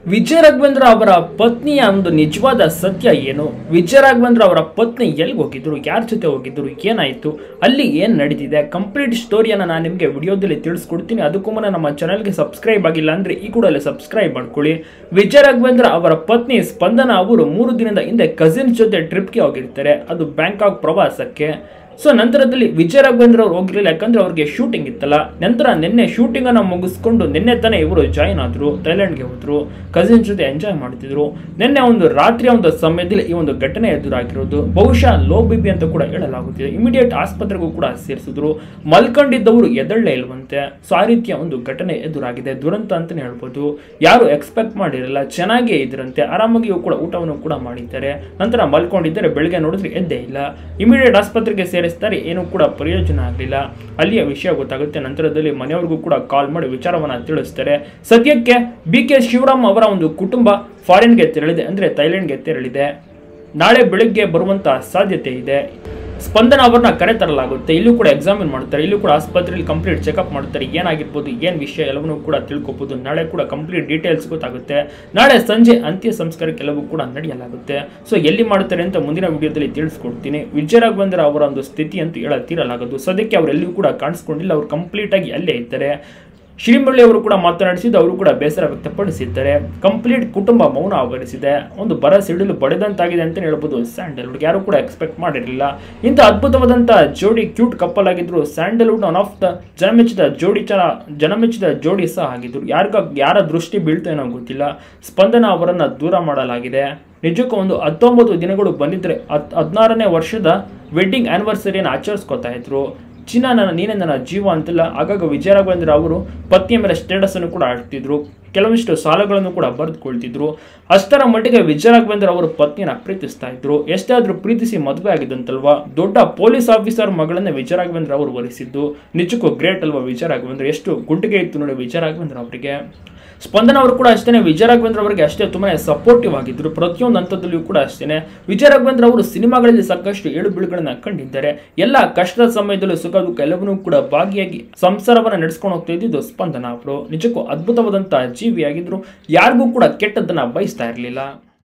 ವಿಜಯ ರಾಘವೇಂದ್ರ ಅವರ ಪತ್ನಿಯ ಒಂದು ನಿಜವಾದ ಸತ್ಯ ಏನು ವಿಜಯ ರಾಘವೇಂದ್ರ ಅವರ ಪತ್ನಿ ಎಲ್ಲಿಗೆ ಹೋಗಿದ್ರು ಯಾರ ಜೊತೆ ಹೋಗಿದ್ರು ಏನಾಯಿತು ಅಲ್ಲಿ ಏನು ನಡೀತಿದೆ ಕಂಪ್ಲೀಟ್ ಸ್ಟೋರಿಯನ್ನು ನಾನು ನಿಮಗೆ ವಿಡಿಯೋದಲ್ಲಿ ತಿಳಿಸ್ಕೊಡ್ತೀನಿ ಅದಕ್ಕೂ ಮುನ್ನ ನಮ್ಮ ಚಾನಲ್ಗೆ ಸಬ್ಸ್ಕ್ರೈಬ್ ಆಗಿಲ್ಲ ಅಂದರೆ ಈ ಕೂಡಲೇ ಸಬ್ಸ್ಕ್ರೈಬ್ ಮಾಡ್ಕೊಳ್ಳಿ ವಿಜಯ ರಾಘವೇಂದ್ರ ಅವರ ಪತ್ನಿ ಸ್ಪಂದನ ಅವರು ಮೂರು ದಿನದ ಹಿಂದೆ ಕಸಿನ್ಸ್ ಜೊತೆ ಟ್ರಿಪ್ಗೆ ಹೋಗಿರ್ತಾರೆ ಅದು ಬ್ಯಾಂಕಾಕ್ ಪ್ರವಾಸಕ್ಕೆ ಸೊ ನಂತರದಲ್ಲಿ ವಿಜಯ ರಾಘವೇಂದ್ರ ಅವ್ರು ಹೋಗಿರಲಿಲ್ಲ ಯಾಕಂದ್ರೆ ಅವ್ರಿಗೆ ಶೂಟಿಂಗ್ ಇತ್ತಲ್ಲ ನಂತರ ನಿನ್ನೆ ಶೂಟಿಂಗ್ ಅನ್ನ ಮುಗಿಸ್ಕೊಂಡು ನಿನ್ನೆ ತಾನೇ ಇವರು ಜಾಯಿನ್ ಆದ್ರು ಥೈಲ್ಯಾಂಡ್ಗೆ ಹೋದ್ರು ಕಸಿನ್ ಜೊತೆ ಎಂಜಾಯ್ ಮಾಡ್ತಿದ್ರು ನಿನ್ನೆ ಒಂದು ರಾತ್ರಿಯ ಒಂದು ಸಮಯದಲ್ಲಿ ಈ ಒಂದು ಘಟನೆ ಎದುರಾಗಿರೋದು ಬಹುಶಃ ಲೋ ಬಿ ಪಿ ಅಂತ ಕೂಡ ಹೇಳಲಾಗುತ್ತಿದೆ ಇಮಿಡಿಯೇಟ್ ಆಸ್ಪತ್ರೆಗೂ ಕೂಡ ಸೇರಿಸಿದ್ರು ಮಲ್ಕೊಂಡಿದ್ದವರು ಎದಳ್ಳೇ ಇಲ್ವಂತೆ ಸೊ ಆ ರೀತಿಯ ಒಂದು ಘಟನೆ ಎದುರಾಗಿದೆ ದುರಂತ ಅಂತಾನೆ ಹೇಳ್ಬೋದು ಯಾರು ಎಕ್ಸ್ಪೆಕ್ಟ್ ಮಾಡಿರಲ್ಲ ಚೆನ್ನಾಗೇ ಇದ್ರಂತೆ ಆರಾಮಾಗಿಯೂ ಕೂಡ ಊಟವನ್ನು ಕೂಡ ಮಾಡಿದ್ದಾರೆ ನಂತರ ಮಲ್ಕೊಂಡಿದ್ದಾರೆ ಬೆಳಿಗ್ಗೆ ನೋಡಿದ್ರೆ ಎದ್ದೇ ಇಲ್ಲ ಇಮಿಡಿಯೇಟ್ ಆಸ್ಪತ್ರೆಗೆ ಸೇರಿಸ್ತಾರೆ ಏನೂ ಕೂಡ ಪ್ರಯೋಜನ ಆಗಲಿಲ್ಲ ಅಲ್ಲಿಯ ವಿಷಯ ಗೊತ್ತಾಗುತ್ತೆ ನಂತರದಲ್ಲಿ ಮನೆಯವ್ರಿಗೂ ಕೂಡ ಕಾಲ್ ಮಾಡಿ ವಿಚಾರವನ್ನ ತಿಳಿಸ್ತಾರೆ ಸದ್ಯಕ್ಕೆ ಬಿ ಕೆ ಶಿವರಾಮ್ ಅವರ ಒಂದು ಕುಟುಂಬ ಫಾರಿನ್ಗೆ ತೆರಳಿದೆ ಅಂದ್ರೆ ಥೈಲ್ಯಾಂಡ್ಗೆ ತೆರಳಿದೆ ನಾಳೆ ಬೆಳಿಗ್ಗೆ ಬರುವಂತ ಸಾಧ್ಯತೆ ಇದೆ ಸ್ಪಂದನ ಅವ್ರನ್ನ ಕರೆ ತರಲಾಗುತ್ತೆ ಇಲ್ಲೂ ಕೂಡ ಎಕ್ಸಾಮಿನ್ ಮಾಡ್ತಾರೆ ಇಲ್ಲೂ ಕೂಡ ಆಸ್ಪತ್ರೆಯಲ್ಲಿ ಕಂಪ್ಲೀಟ್ ಚೆಕಪ್ ಮಾಡ್ತಾರೆ ಏನಾಗಿರ್ಬೋದು ಏನು ವಿಷಯ ಎಲ್ಲವನ್ನೂ ಕೂಡ ತಿಳ್ಕೊಬೋದು ನಾಳೆ ಕೂಡ ಕಂಪ್ಲೀಟ್ ಡೀಟೇಲ್ಸ್ ಗೊತ್ತಾಗುತ್ತೆ ನಾಳೆ ಸಂಜೆ ಅಂತ್ಯ ಸಂಸ್ಕಾರಕ್ಕೆಲ್ಲವೂ ಕೂಡ ನಡೆಯಲಾಗುತ್ತೆ ಸೊ ಎಲ್ಲಿ ಮಾಡ್ತಾರೆ ಅಂತ ಮುಂದಿನ ವಿಡಿಯೋದಲ್ಲಿ ತಿಳಿಸ್ಕೊಡ್ತೀನಿ ವಿಜಯ ರಾಘವೇಂದ್ರ ಅವರ ಒಂದು ಸ್ಥಿತಿ ಅಂತೂ ಹೇಳತೀರಲಾಗದು ಸದ್ಯಕ್ಕೆ ಅವರೆಲ್ಲೂ ಕೂಡ ಕಾಣಿಸ್ಕೊಂಡಿಲ್ಲ ಅವ್ರು ಕಂಪ್ಲೀಟ್ ಆಗಿ ಅಲ್ಲೇ ಇದ್ದಾರೆ ಶ್ರೀಮಳ್ಳಿ ಅವರು ಕೂಡ ಮಾತನಾಡಿಸಿದ್ದು ಅವರು ಕೂಡ ಬೇಸರ ವ್ಯಕ್ತಪಡಿಸಿದ್ದಾರೆ ಕಂಪ್ಲೀಟ್ ಕುಟುಂಬ ಮೌನ ಆವರಿಸಿದೆ ಒಂದು ಬರ ಸಿಡಿಲು ಬಡಿದಂತಾಗಿದೆ ಅಂತ ಹೇಳ್ಬೋದು ಸ್ಯಾಂಡಲ್ವುಡ್ ಯಾರು ಕೂಡ ಎಕ್ಸ್ಪೆಕ್ಟ್ ಮಾಡಿರಲಿಲ್ಲ ಇಂಥ ಅದ್ಭುತವಾದಂಥ ಜೋಡಿ ಕ್ಯೂಟ್ ಕಪ್ಪಲ್ ಆಗಿದ್ರು ಸ್ಯಾಂಡಲ್ವುಡ್ ಒನ್ ಆಫ್ ದ ಜನಮೆಚ್ಚಿದ ಜೋಡಿ ಚ ಜನಮೆಚ್ಚಿದ ಜೋಡಿ ಸಹ ಆಗಿದ್ರು ಯಾರಿಗ ಯಾರ ದೃಷ್ಟಿ ಬೀಳ್ತೋ ಏನೋ ಗೊತ್ತಿಲ್ಲ ಸ್ಪಂದನ ಅವರನ್ನ ದೂರ ಮಾಡಲಾಗಿದೆ ನಿಜಕ್ಕೂ ಒಂದು ಹತ್ತೊಂಬತ್ತು ದಿನಗಳು ಬಂದಿದ್ರೆ ಹತ್ ಹದಿನಾರನೇ ವರ್ಷದ ವೆಡ್ಡಿಂಗ್ ಆನಿವರ್ಸರಿಯನ್ನು ಆಚರಿಸ್ಕೊತಾ ಇದ್ರು ಚಿನ್ನ ನನ್ನ ನೀನೇ ನನ್ನ ಜೀವ ಅಂತಿಲ್ಲ ಆಗಾಗ ವಿಜಯ ರಾಘವೇಂದ್ರ ಅವರು ಪತ್ನಿಯ ಮೇಲೆ ಸ್ಟೇಟಸ್ ಅನ್ನು ಕೂಡ ಹಾಕ್ತಿದ್ರು ಕೆಲವೊಂದಿಷ್ಟು ಸಾಲಗಳನ್ನು ಕೂಡ ಬರೆದುಕೊಳ್ತಿದ್ರು ಅಷ್ಟರ ಮಟ್ಟಿಗೆ ವಿಜಯ ರಾಘವೇಂದ್ರ ಅವರು ಪತ್ನಿಯನ್ನ ಪ್ರೀತಿಸ್ತಾ ಇದ್ರು ಎಷ್ಟೇ ಆದ್ರೂ ಪ್ರೀತಿಸಿ ಮದುವೆ ಆಗಿದ್ದಂತಲ್ವಾ ದೊಡ್ಡ ಪೊಲೀಸ್ ಆಫೀಸರ್ ಮಗಳನ್ನ ವಿಜಯ ರಾಘವೇಂದ್ರ ಅವರು ವರಿಸಿದ್ದು ನಿಜಕ್ಕೂ ಗ್ರೇಟ್ ಅಲ್ವಾ ವಿಜಯ ರಾಘವೇಂದ್ರ ಎಷ್ಟು ಗುಂಡಿಗೆ ಇತ್ತು ನೋಡಿ ವಿಜಯ ರಾಘವೇಂದ್ರ ಅವರಿಗೆ ಸ್ಪಂದನ ಅವರು ಕೂಡ ಅಷ್ಟೇ ವಿಜಯ ರಾಘವೇಂದ್ರ ಅವರಿಗೆ ಅಷ್ಟೇ ತುಂಬಾ ಸಪೋರ್ಟಿವ್ ಆಗಿದ್ರು ಪ್ರತಿಯೊಂದು ಹಂತದಲ್ಲಿಯೂ ಕೂಡ ಅಷ್ಟೇ ವಿಜಯ ರಾಘವೇಂದ್ರ ಅವರು ಸಿನಿಮಾಗಳಲ್ಲಿ ಸಾಕಷ್ಟು ಏಳು ಬೀಳುಗಳನ್ನ ಕಂಡಿದ್ದಾರೆ ಎಲ್ಲ ಕಷ್ಟದ ಸಮಯದಲ್ಲೂ ಸುಖ ದುಃಖ ಎಲ್ಲವನ್ನೂ ಕೂಡ ಭಾಗಿಯಾಗಿ ಸಂಸಾರವನ್ನ ನಡೆಸ್ಕೊಂಡು ಹೋಗ್ತಾ ಇದ್ದಿದ್ದು ಸ್ಪಂದನ ಅವರು ನಿಜಕ್ಕೂ ಅದ್ಭುತವಾದಂತಹ ಜೀವಿಯಾಗಿದ್ರು ಯಾರಿಗೂ ಕೂಡ ಕೆಟ್ಟದ್ದನ್ನ ಬಯಸ್ತಾ ಇರಲಿಲ್ಲ